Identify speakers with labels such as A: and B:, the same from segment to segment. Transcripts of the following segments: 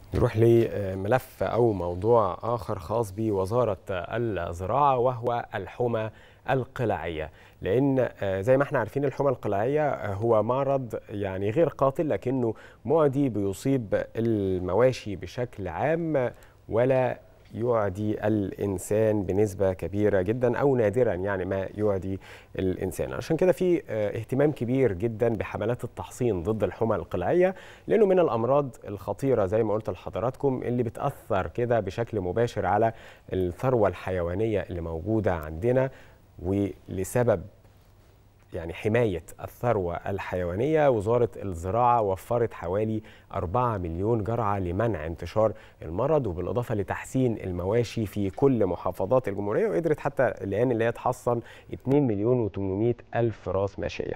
A: نروح لملف أو موضوع آخر خاص بوزارة الزراعة وهو الحمى القلاعية لأن زي ما احنا عارفين الحمى القلاعية هو مرض يعني غير قاتل لكنه معدي بيصيب المواشي بشكل عام ولا يعدي الانسان بنسبه كبيره جدا او نادرا يعني ما يعدي الانسان عشان كده في اهتمام كبير جدا بحملات التحصين ضد الحمى القلاعيه لانه من الامراض الخطيره زي ما قلت لحضراتكم اللي بتاثر كده بشكل مباشر على الثروه الحيوانيه اللي موجوده عندنا ولسبب يعني حماية الثروة الحيوانية وزارة الزراعة وفرت حوالي 4 مليون جرعة لمنع انتشار المرض وبالإضافة لتحسين المواشي في كل محافظات الجمهورية وقدرت حتى الآن اللي هي تحصن 2 مليون و800 ألف راس ماشية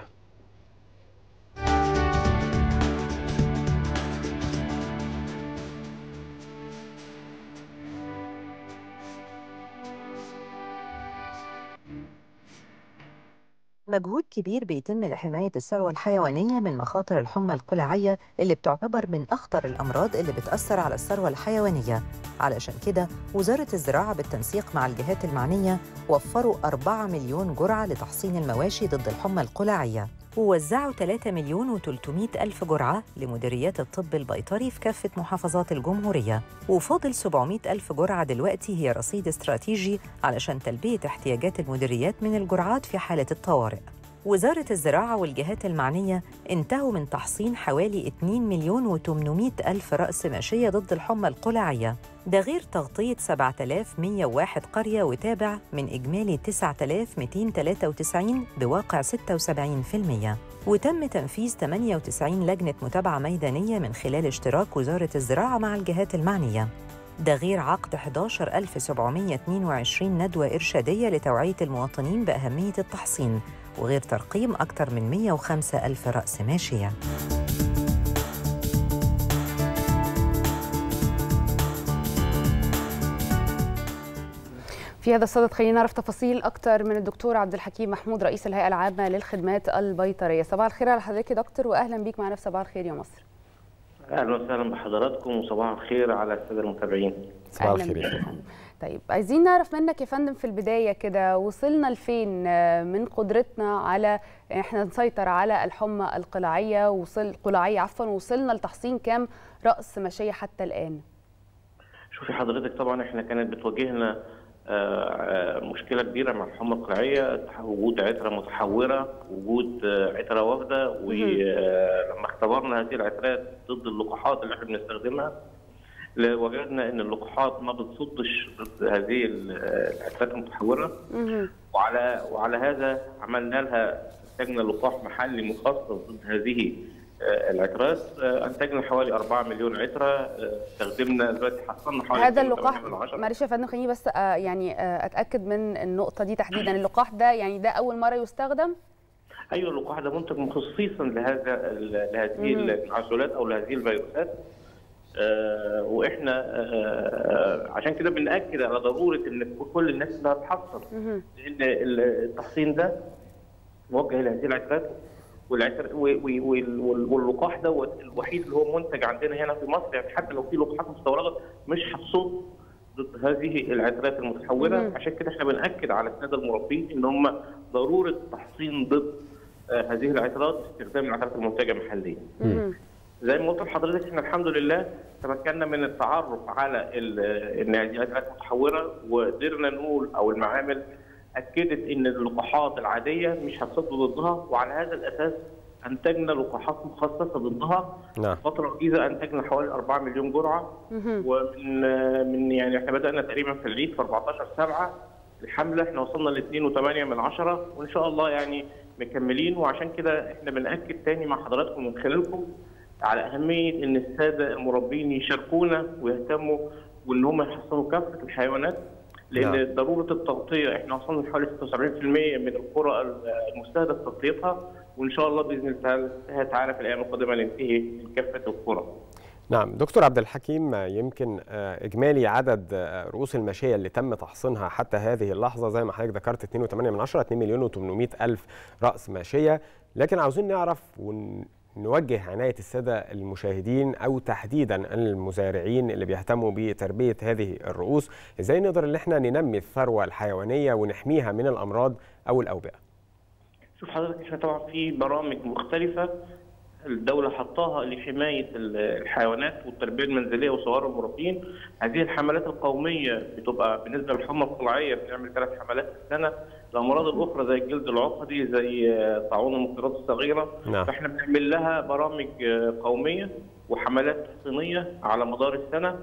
B: مجهود كبير بيتم لحماية الثروة الحيوانية من مخاطر الحمى القلاعية اللي بتعتبر من أخطر الأمراض اللي بتأثر على الثروة الحيوانية علشان كده وزارة الزراعة بالتنسيق مع الجهات المعنية وفروا 4 مليون جرعة لتحصين المواشي ضد الحمى القلاعية ووزعوا 3 مليون و300 ألف جرعة لمديريات الطب البيطري في كافة محافظات الجمهورية وفاضل 700 ألف جرعة دلوقتي هي رصيد استراتيجي علشان تلبية احتياجات المديريات من الجرعات في حالة الطوارئ وزارة الزراعة والجهات المعنية انتهوا من تحصين حوالي 2 مليون و800 ألف رأس ماشية ضد الحمى القلاعية ده غير تغطية 7101 قرية وتابع من إجمالي 9293 بواقع 76% وتم تنفيذ 98 لجنة متابعة ميدانية من خلال اشتراك وزارة الزراعة مع الجهات المعنية ده غير عقد 11722 ندوة إرشادية لتوعية المواطنين بأهمية التحصين وغير ترقيم أكثر من 105 ألف رأس ماشية
C: في هذا الصدد خلينا نعرف تفاصيل اكثر من الدكتور عبد الحكيم محمود رئيس الهيئه العامه للخدمات البيطريه صباح الخير على حضرتك يا دكتور واهلا بيك معنا في صباح الخير يا مصر
D: اهلا وسهلا بحضراتكم وصباح الخير على الساده المتابعين
A: صباح الخير يا فندم
C: طيب عايزين نعرف منك يا فندم في البدايه كده وصلنا لفين من قدرتنا على احنا نسيطر على الحمى القلاعيه وصل القلاعيه عفوا وصلنا لتحصين كام راس ماشيه حتى الان
D: شوفي حضرتك طبعا احنا كانت بتواجهنا مشكله كبيره مع الحمى القلاعيه وجود عتره متحوره وجود عتره وافده ولما اختبرنا هذه العترات ضد اللقاحات اللي احنا بنستخدمها وجدنا ان اللقاحات ما بتصدش ضد هذه العترات المتحوره وعلى وعلى هذا عملنا لها انتجنا لقاح محلي مخصص ضد هذه العترات انتجنا حوالي 4 مليون عتره استخدمنا دلوقتي حصلنا حوالي
C: هذا اللقاح معلش يا فندم خليني بس يعني اتاكد من النقطه دي تحديدا اللقاح ده يعني ده اول مره يستخدم
D: ايوه اللقاح ده منتج خصيصا لهذا لهذه الانعزالات او لهذه الفيروسات آه واحنا آه عشان كده بناكد على ضروره ان كل الناس انها تحصن لان التحصين ده موجه لهذه العترات واللقاح ده الوحيد اللي هو منتج عندنا هنا في مصر يعني حتى لو في لقاحات مستورده مش هتصد ضد هذه العترات المتحوره عشان كده احنا بناكد على الساده المربين ان هم ضروره تحصين ضد آه هذه العترات باستخدام العترات المنتجه محليا. زي ما قلت لحضرتك احنا الحمد لله تمكنا من التعرف على ان هذه العترات متحوره وقدرنا نقول او المعامل اكدت ان اللقاحات العاديه مش هتصد ضدها وعلى هذا الاساس انتجنا لقاحات مخصصه ضدها
A: نعم
D: فتره وجيزه انتجنا حوالي 4 مليون جرعه ومن من يعني احنا بدانا تقريبا في العيد في 14 7 الحمله احنا وصلنا ل 2.8 من 10 وان شاء الله يعني مكملين وعشان كده احنا بناكد تاني مع حضراتكم من خلالكم على اهميه ان الساده المربين يشاركونا ويهتموا وان هم يحصنوا كافه الحيوانات لان نعم. ضروره التغطيه احنا وصلنا لحوالي 76% من القرى المستهدف تغطيتها وان شاء الله باذن الله تعالى في الايام القادمه ننتهي من كافه القرى.
A: نعم دكتور عبد الحكيم يمكن اجمالي عدد رؤوس الماشيه اللي تم تحصينها حتى هذه اللحظه زي ما حضرتك ذكرت 2.8 من 10 2 مليون و800 الف راس ماشيه لكن عاوزين نعرف ون نوجه عناية السادة المشاهدين أو تحديدا المزارعين اللي بيهتموا بتربية هذه الرؤوس إزاي نقدر إن احنا ننمي الثروة الحيوانية ونحميها من الأمراض أو الأوبئة
D: شوف حضرتك احنا طبعا في برامج مختلفة الدولة حطاها لحماية الحيوانات والتربية المنزلية وصغار المربين هذه الحملات القومية بتبقى بالنسبة للحمى القلعية بنعمل ثلاث حملات في السنة الأمراض الأخرى زي الجلد العقدي زي طاعون المقيرات الصغيرة
A: نعم.
D: فاحنا بنعمل لها برامج قومية وحملات تحصينية على مدار السنة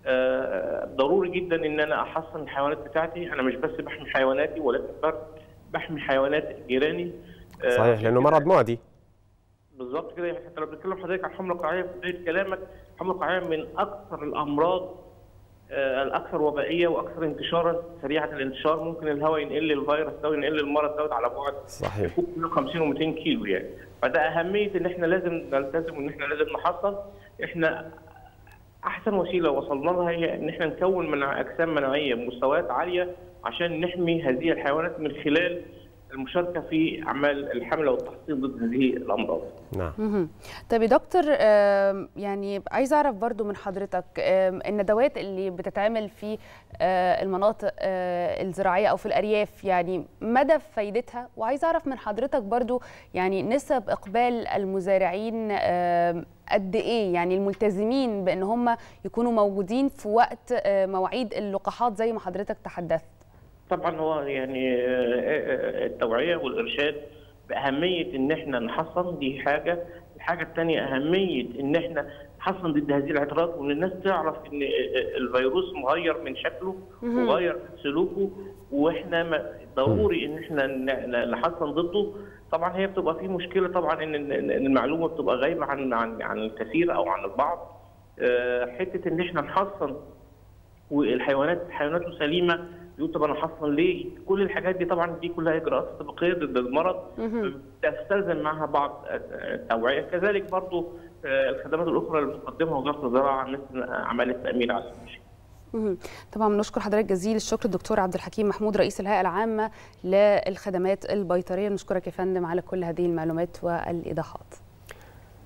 D: آه، ضروري جدا ان انا احصن الحيوانات بتاعتي انا مش بس بحمي حيواناتي ولكن بحمي حيوانات جيراني آه،
A: صحيح لأنه مرض معدي
D: بالظبط كده يعني حتى لو بنتكلم حضرتك عن الحمى القاعيه في بدايه كلامك الحمى القاعيه من اكثر الامراض آه، الاكثر وبائيه واكثر انتشارا سريعه الانتشار ممكن الهواء ينقل الفيروس ده وينقل المرض دوت على بعد
A: صحيح
D: فوق 150 و200 كيلو يعني فده اهميه ان احنا لازم نلتزم وان احنا لازم نحصل احنا احسن وسيله وصلنا لها هي ان احنا نكون من اجسام مناعيه بمستويات عاليه عشان نحمي هذه الحيوانات من خلال المشاركه في اعمال الحمل والتحصين ضد هذه الامراض.
A: نعم
C: مهم. طيب يا دكتور آم، يعني عايزه اعرف برضو من حضرتك آم، الندوات اللي بتتعمل في آه، المناطق آه، الزراعيه او في الارياف يعني مدى فايدتها وعايزه اعرف من حضرتك برضو يعني نسب اقبال المزارعين آم، قد ايه يعني الملتزمين بان هم يكونوا موجودين في وقت آه، مواعيد اللقاحات زي ما حضرتك تحدثت
D: طبعا هو يعني آه، آه، التوعيه والارشاد باهميه ان احنا نحصن دي حاجه، الحاجه الثانيه اهميه ان احنا نحصن ضد هذه العطرات وان الناس تعرف ان آه، الفيروس مغير من شكله
C: مهم.
D: وغير من سلوكه واحنا ما- ضروري ان احنا ن- ن- نحصن ضده طبعا هي بتبقى في مشكله طبعا ان إن- إن المعلومه بتبقى غايبه عن عن عن الكثير او عن البعض آه، حته ان احنا نحصن والحيوانات حيواناته سليمه يقول طب انا حصل ليه؟ كل الحاجات دي طبعا دي كلها اجراءات استباقيه ضد المرض
C: مهم.
D: تستلزم معها بعض التوعيه كذلك برضو آه، الخدمات الاخرى اللي بتقدمها وزاره الزراعه مثل اعمال التامين على المشي.
C: مهم. طبعا بنشكر حضرتك جزيل الشكر الدكتور عبد الحكيم محمود رئيس الهيئه العامه للخدمات البيطريه نشكرك يا فندم على كل هذه المعلومات والايضاحات